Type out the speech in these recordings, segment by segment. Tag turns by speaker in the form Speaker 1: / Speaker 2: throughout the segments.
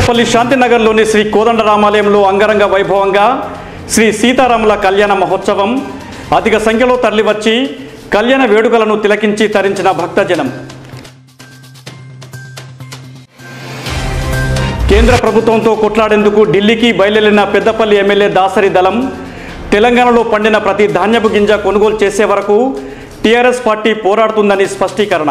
Speaker 1: పెద్దపల్లి శాంతినగర్లోని శ్రీ కోదండరామాలయంలో అంగరంగ వైభవంగా శ్రీ సీతారాముల కళ్యాణ మహోత్సవం అధిక సంఖ్యలో తరలివచ్చి కళ్యాణ వేడుకలను తిలకించి తరించిన భక్తజనం కేంద్ర ప్రభుత్వంతో కొట్లాడేందుకు ఢిల్లీకి బయలుదేరిన పెద్దపల్లి ఎమ్మెల్యే దాసరి దళం తెలంగాణలో పండిన ప్రతి ధాన్యపు గింజ కొనుగోలు చేసే వరకు టీఆర్ఎస్ పార్టీ పోరాడుతుందని స్పష్టీకరణ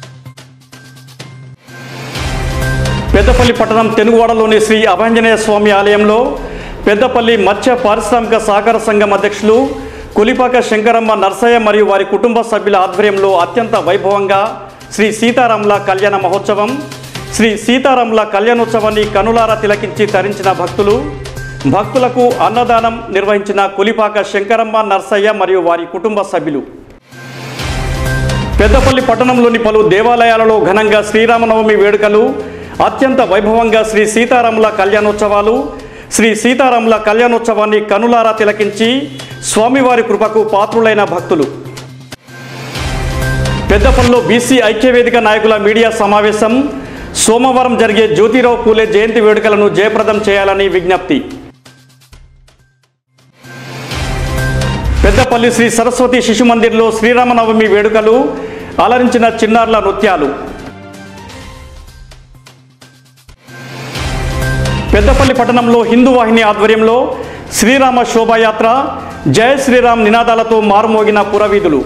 Speaker 1: పెద్దపల్లి పట్టణం తెనుగువాడలోని శ్రీ అభంజనేయ స్వామి ఆలయంలో పెద్దపల్లి మత్స్య పారిశ్రామిక సహకార సంఘం అధ్యక్షులు కొలిపాక శంకరమ్మ నర్సయ్య మరియు వారి కుటుంబ సభ్యుల ఆధ్వర్యంలో అత్యంత వైభవంగా శ్రీ సీతారాముల కళ్యాణ మహోత్సవం శ్రీ సీతారాముల కళ్యాణోత్సవాన్ని కనులారా తిలకించి తరించిన భక్తులు భక్తులకు అన్నదానం నిర్వహించిన కొలిపాక శంకరమ్మ నర్సయ్య మరియు వారి కుటుంబ సభ్యులు పెద్దపల్లి పట్టణంలోని పలు దేవాలయాలలో ఘనంగా శ్రీరామనవమి వేడుకలు అత్యంత వైభవంగా శ్రీ సీతారాముల కళ్యాణోత్సవాలు శ్రీ సీతారాముల కళ్యాణోత్సవాన్ని కనులారా తిలకించి స్వామివారి కృపకు పాత్రులైన భక్తులు పెద్దపల్లిలో బీసీ ఐక్యవేదిక నాయకుల మీడియా సమావేశం సోమవారం జరిగే జ్యోతిరావు పూలే జయంతి వేడుకలను జయప్రదం చేయాలని విజ్ఞప్తి పెద్దపల్లి శ్రీ సరస్వతి శిశు మందిర్లో శ్రీరామనవమి వేడుకలు అలరించిన చిన్నారుల నృత్యాలు పెద్దపల్లి పట్టణంలో హిందూ వాహిని ఆధ్వర్యంలో శ్రీరామ శోభాయాత్ర జయ శ్రీరామ్ నినాదాలతో మారుమోగిన పురవీధులు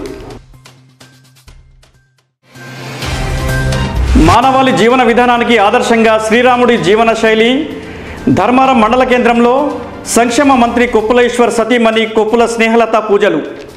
Speaker 1: మానవాళి జీవన విధానానికి ఆదర్శంగా శ్రీరాముడి జీవన శైలి ధర్మారం మండల కేంద్రంలో సంక్షేమ మంత్రి కొప్పుల ఈశ్వర్ సతీమణి కొప్పుల స్నేహలత పూజలు